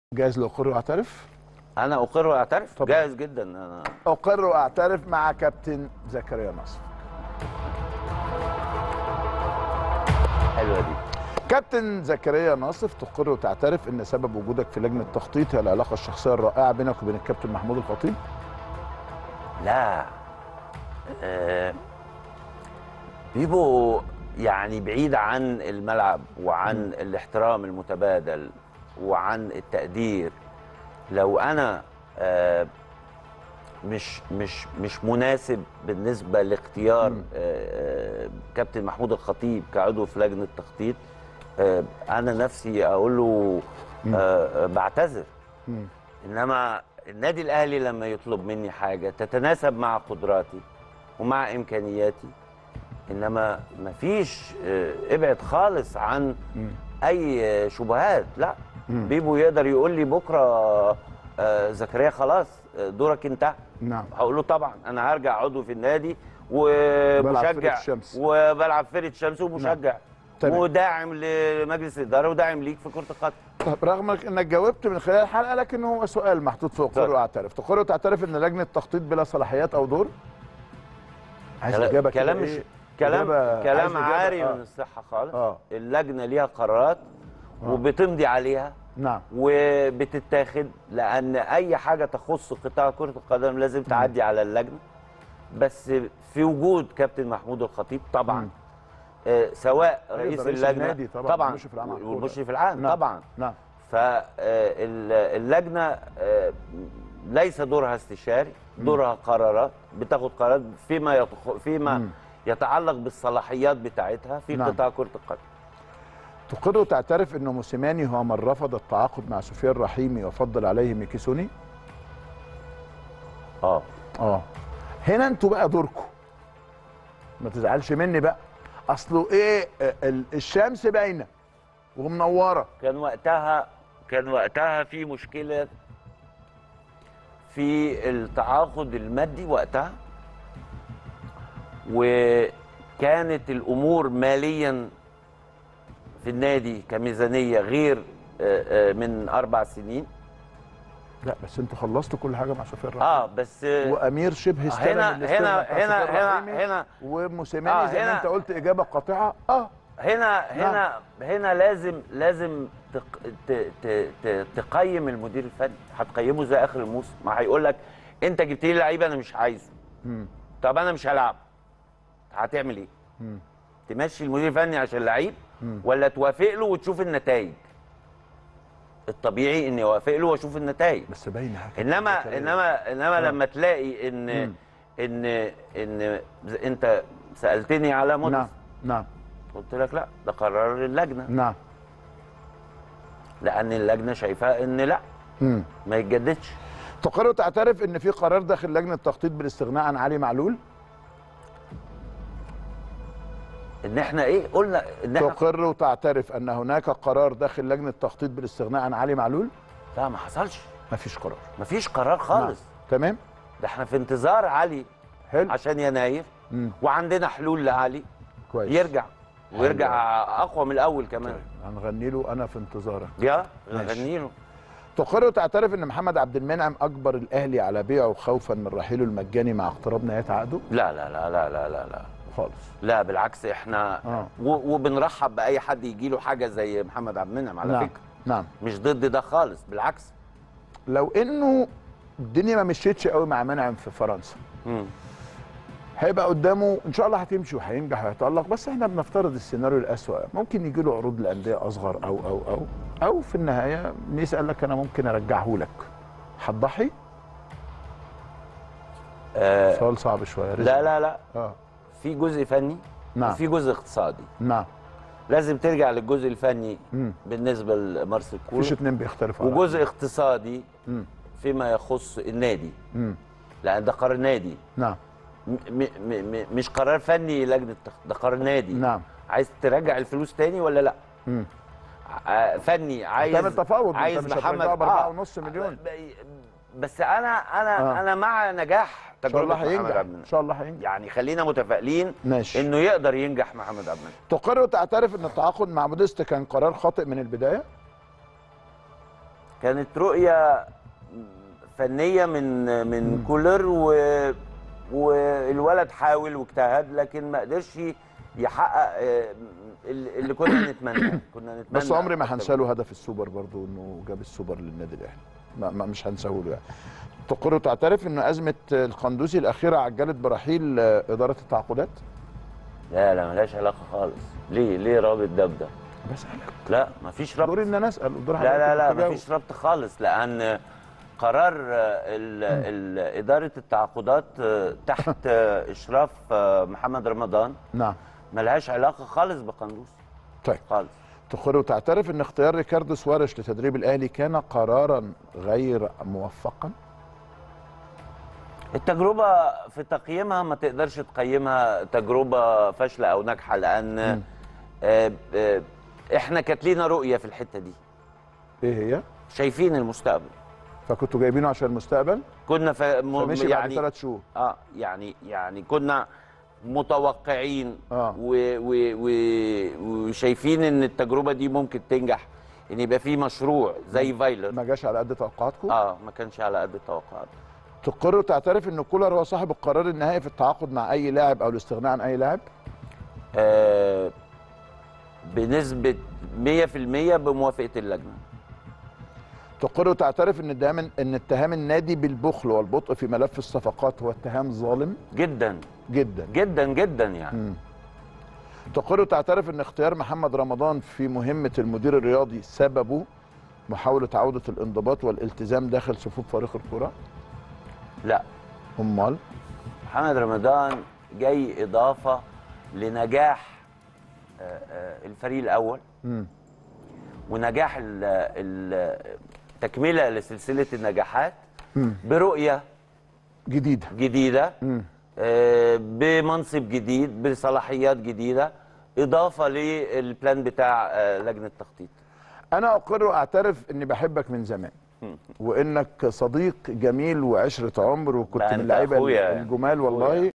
جاهز لاقر واعترف انا اقر واعترف طبعا. جاهز جدا انا اقر واعترف مع كابتن زكريا نصر حلوه دي كابتن زكريا ناصف تقر وتعترف ان سبب وجودك في لجنه التخطيط هي العلاقه الشخصيه الرائعه بينك وبين الكابتن محمود الخطيب لا آه بيبقوا يعني بعيد عن الملعب وعن الاحترام المتبادل وعن التقدير لو انا آه مش مش مش مناسب بالنسبه لاختيار مم. آه آه، كابتن محمود الخطيب كعضو في لجنه التخطيط آه انا نفسي اقول له مم. آه آه، بعتذر مم. انما النادي الاهلي لما يطلب مني حاجه تتناسب مع قدراتي ومع امكانياتي انما مفيش آه، ابعد خالص عن مم. اي آه، شبهات لا مم. بيبو يقدر يقول لي بكره آه، زكريا خلاص آه، دورك انتهى نعم هقول له طبعا انا هرجع عضو في النادي بلعب فرقة ومشجع الشمس. وبلعب فرقه الشمس ومشجع تمام. وداعم لمجلس الاداره وداعم ليك في كره القدم طب رغم انك جاوبت من خلال الحلقه لكن هو سؤال محطوط في اقر اتفضل. واعترف تقر وتعترف ان لجنه التخطيط بلا صلاحيات او دور عايز كلام- اجابه كده كلام مش إيه؟ كلام إجابة- عايز كلام إجابة، عاري آه. من الصحه خالص آه. اللجنه ليها قرارات وبتمضي عليها نعم وبتتاخد لان اي حاجه تخص قطاع كره القدم لازم تعدي على اللجنه بس في وجود كابتن محمود الخطيب طبعا مم. آه سواء أيوة، رئيس ده رئيس اللجنه النادي طبعاً، طبعا والمشرف العام على الكورة. والمشرف العام نعم. طبعا نعم فاللجنه ليس دورها استشاري دورها قرارات بتاخد قرارات فيما يتخ... فيما مم. يتعلق بالصلاحيات بتاعتها في نعم. قطاع كره القدم تقر وتعترف ان موسيماني هو من رفض التعاقد مع سفيان رحيمي وفضل عليه ميكيسوني اه اه هنا انتوا بقى دوركم ما تزعلش مني بقى اصله ايه آه، ال- الشمس باينه ومنوره كان وقتها كان وقتها في مشكله في التعاقد المادي وقتها وكانت الامور ماليا في النادي كميزانيه غير آه، آه، من اربع سنين لا بس انتوا خلصتوا كل حاجه مع سفيان رحيمي اه بس آه، وامير شبه استلم هنا الاستلام هنا بتاع هنا سفيان هنا رحيمي هنا وموسيماني آه، زي ما هنا- انت قلت اجابه قاطعه اه هنا هنا هنا لازم لازم تق... ت... ت... ت... تقيم المدير الفني هتقيمه زي اخر الموسم ما هيقول لك انت جبت لي لعيب انا مش عايزه مم. طب انا مش هلعب هتعمل ايه مم. تمشي المدير الفني عشان لعيب مم. ولا توافق له وتشوف النتائج الطبيعي اني اوافق له واشوف النتائج بس باينه حاجة. انما انما انما آه. لما تلاقي ان مم. ان ان انت سالتني على مدرب نعم نعم قلت لك لا ده قرار اللجنه نعم لان اللجنه شايفاه ان لا مم. ما يتجددش تقر وتعترف ان في قرار داخل لجنه التخطيط بالاستغناء عن علي معلول ان احنا ايه قلنا ان احنا تقر وتعترف ان هناك قرار داخل لجنه التخطيط بالاستغناء عن علي معلول لا ما حصلش مفيش قرار مفيش قرار خالص تمام ده احنا في انتظار علي حلو عشان يناير مم. وعندنا حلول لعلي كويس يرجع ويرجع اقوى من الاول كمان طيب هنغني له انا في انتظارك يا ماشي. غني له تقر وتعترف ان محمد عبد المنعم اجبر الاهلي على بيعه خوفا من رحيله المجاني مع اقتراب نهايه عقده لا لا لا لا لا لا لا خالص لا بالعكس احنا آه. و- وبنرحب باي حد يجي له حاجه زي محمد عبد المنعم على نعم فكره نعم مش ضد ده خالص بالعكس لو انه الدنيا ما مشيتش قوي مع منعم في فرنسا مم. هيبقى قدامه ان شاء الله هتمشي وهينجح وهيتالق بس احنا بنفترض السيناريو الاسوأ ممكن يجي له عروض لانديه اصغر او او او او في النهايه ميسي قال لك انا ممكن ارجعه لك هتضحي آه سؤال صعب شويه رزق. لا لا لا اه في جزء فني نعم. وفي جزء اقتصادي نعم لازم ترجع للجزء الفني مم. بالنسبه لمارس مفيش الكوره اتنين بيختلفوا على وجزء اقتصادي مم. فيما يخص النادي مم. لان ده قرار نادي نعم م م م مش قرار فني لجنه التخ- ده قرار نادي نعم عايز ترجع الفلوس تاني ولا لا مم. ع- فني عايز هتعمل تفاوض عايز انت مش محمد هترجعه ب آه. 4.5 مليون ب- بس انا انا آه. انا مع نجاح ان شاء الله تجربه محمد هينجح عبد ان المنعم شاء الله هينجح يعني خلينا متفائلين ماشي انه يقدر ينجح محمد عبد المنعم تقر وتعترف ان التعاقد مع موديست كان قرار خاطئ من البدايه كانت رؤيه فنيه من من كولر و والولد حاول واجتهد لكن ما قدرش يحقق آه، اللي كنا نتمناه كنا نتمنى بس عمري ما أكتر هنسى له هدف السوبر برضو انه جاب السوبر للنادي الاهلي ما ما مش هنساه له يعني تقر وتعترف ان ازمه القندوسي الاخيره عجلت برحيل آه، اداره التعاقدات لا لا ملهاش علاقه خالص ليه ليه رابط ده بده بسالك لا مفيش ربط دوري ان انا اسال ودور لا لا لا حضرتك تجاوب. مفيش ربط خالص لان قرار ال- ال- اداره التعاقدات تحت اشراف محمد رمضان نعم ملهاش علاقه خالص بقندوس طيب خالص تقر وتعترف ان اختيار ريكاردو سواريش لتدريب الاهلي كان قرارا غير موفقا التجربه في تقييمها ما تقدرش تقيمها تجربه فاشله او ناجحه لان آه، آه، احنا كانت لينا رؤيه في الحته دي ايه هي شايفين المستقبل فكنتوا جايبينه عشان المستقبل كنا ف... م... فمشي بعد يعني ثلاث شهور اه يعني يعني كنا متوقعين آه. و و و وشايفين ان التجربه دي ممكن تنجح ان يبقى في مشروع زي فايلر ما جاش على قد توقعاتكم اه ما كانش على قد التوقعات تقر وتعترف ان كولر هو صاحب القرار النهائي في التعاقد مع اي لاعب او الاستغناء عن اي لاعب آه بنسبه 100% بموافقه اللجنه تقر وتعترف ان اتهام ان اتهام النادي بالبخل والبطء في ملف الصفقات هو اتهام ظالم جدا جدا جدا جدا يعني مم. تقر وتعترف ان اختيار محمد رمضان في مهمه المدير الرياضي سببه محاوله عوده الانضباط والالتزام داخل صفوف فريق الكره لا امال محمد رمضان جاي اضافه لنجاح آه، آه، الفريق الاول مم. ونجاح ال ال تكمله لسلسله النجاحات مم. برؤيه جديده جديده مم. آه، بمنصب جديد بصلاحيات جديده اضافه للبلان بتاع آه، لجنه التخطيط انا اقر واعترف اني بحبك من زمان وانك صديق جميل وعشره عمر وكنت لا، من أنت اللعيبه أخويا. الجمال والله أخويا.